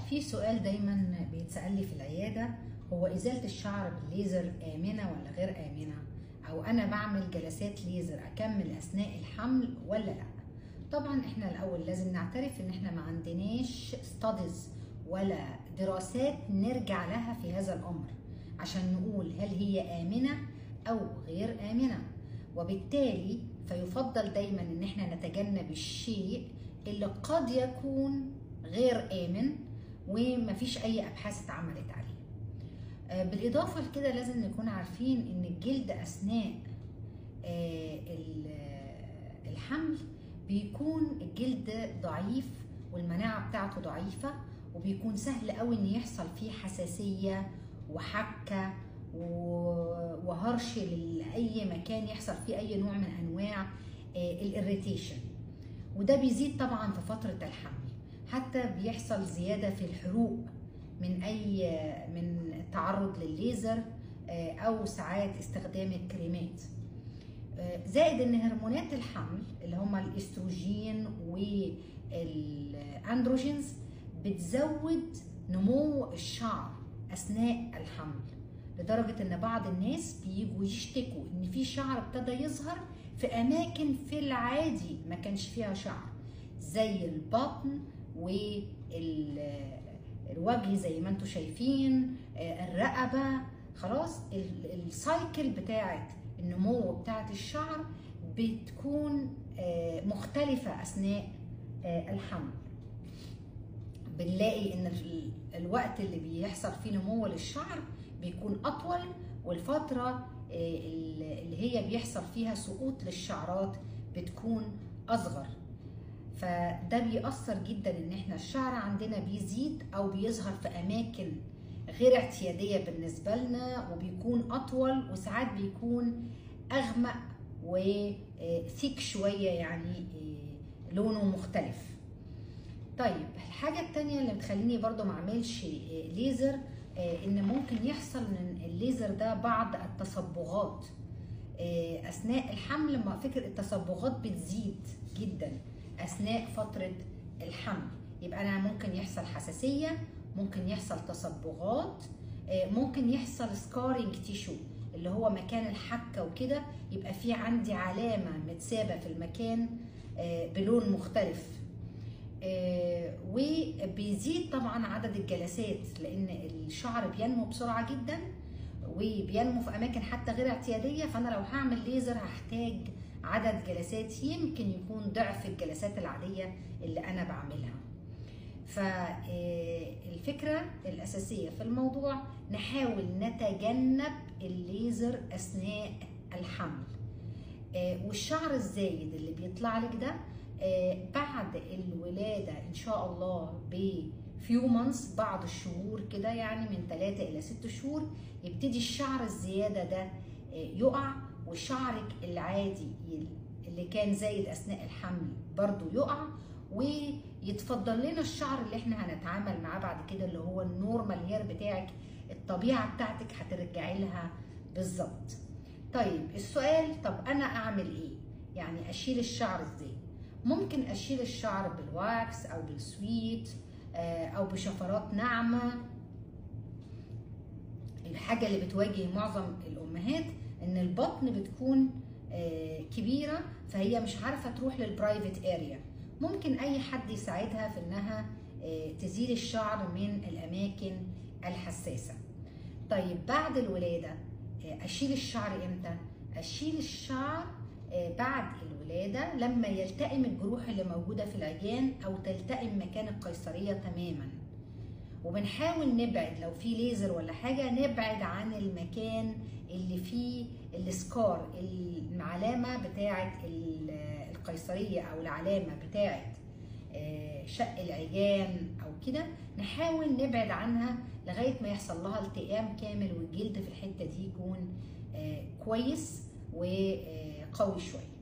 في سؤال دايما بيتسأل لي في العيادة هو إزالة الشعر بالليزر آمنة ولا غير آمنة؟ أو أنا بعمل جلسات ليزر أكمل أثناء الحمل ولا لأ؟ طبعا احنا الأول لازم نعترف إن احنا ما عندناش ستاديز ولا دراسات نرجع لها في هذا الأمر عشان نقول هل هي آمنة أو غير آمنة وبالتالي فيفضل دايما إن احنا نتجنب الشيء اللي قد يكون غير آمن ومفيش أي أبحاث اتعملت عليه. آه، بالإضافة لكده لازم نكون عارفين إن الجلد أثناء آه، ال- الحمل بيكون الجلد ضعيف والمناعة بتاعته ضعيفة وبيكون سهل قوي إن يحصل فيه حساسية وحكة و- وهرش لأي مكان يحصل فيه أي نوع من أنواع الإريتيشن وده بيزيد طبعا في فترة الحمل حتى بيحصل زيادة في الحروق من أي من التعرض للليزر آه، أو ساعات استخدام الكريمات آه، زائد ان هرمونات الحمل اللي هما الاستروجين والاندروجينز بتزود نمو الشعر اثناء الحمل لدرجه ان بعض الناس بيجوا يشتكوا ان في شعر ابتدى يظهر في اماكن في العادي ما كانش فيها شعر زي البطن والوجه زي ما انتم شايفين آه، الرقبه خلاص ال- السايكل بتاعت النمو بتاعت الشعر بتكون آه، مختلفة أثناء آه، الحمل بنلاقي إن ال- الوقت اللي بيحصل فيه نمو للشعر بيكون أطول والفترة آه، اللي هي بيحصل فيها سقوط للشعرات بتكون أصغر فده بيأثر جدا إن إحنا الشعر عندنا بيزيد أو بيظهر في أماكن غير اعتيادية بالنسبة لنا وبيكون أطول وساعات بيكون أغمق وثيك شوية يعني آه، لونه مختلف طيب الحاجة التانية اللي بتخليني برضو ما اعملش آه، ليزر آه، ان ممكن يحصل من الليزر ده بعض التصبغات آه، اثناء الحمل ما فكر التصبغات بتزيد جدا اثناء فترة الحمل يبقى انا ممكن يحصل حساسية ممكن يحصل تصبغات آه، ممكن يحصل سكارينج تيشو اللي هو مكان الحكه وكده يبقى في عندي علامه متسابه في المكان آه، بلون مختلف آه، وبيزيد طبعا عدد الجلسات لان الشعر بينمو بسرعه جدا وبينمو في اماكن حتى غير اعتياديه فانا لو هعمل ليزر هحتاج عدد جلسات يمكن يكون ضعف الجلسات العاديه اللي انا بعملها فالفكرة الأساسية في الموضوع نحاول نتجنب الليزر أثناء الحمل آه، والشعر الزايد اللي بيطلع لك ده آه، بعد الولادة إن شاء الله بفيو مانثs بعض الشهور كده يعني من 3 إلى 6 شهور يبتدي الشعر الزيادة ده آه، يقع وشعرك العادي اللي كان زايد أثناء الحمل برضو يقع ويتفضل لنا الشعر اللي احنا هنتعامل معاه بعد كده اللي هو النورمال هير بتاعك الطبيعه بتاعتك هترجعي لها بالظبط طيب السؤال طب انا اعمل ايه يعني اشيل الشعر ازاي ممكن اشيل الشعر بالواكس او بالسويت آه، او بشفرات ناعمه الحاجه اللي بتواجه معظم الامهات ان البطن بتكون آه، كبيره فهي مش عارفه تروح للبرايفت اريا ممكن اي حد يساعدها في انها آه، تزيل الشعر من الاماكن الحساسه طيب بعد الولاده آه، اشيل الشعر امتى اشيل الشعر آه، بعد الولاده لما يلتئم الجروح اللي موجوده في العجان او تلتئم مكان القيصريه تماما وبنحاول نبعد لو في ليزر ولا حاجه نبعد عن المكان اللي فيه السكار العلامه بتاعه القيصريه او العلامه بتاعه آه، شق العجان او كده نحاول نبعد عنها لغايه ما يحصل لها التئام كامل والجلد في الحته دي يكون آه، كويس وقوي شويه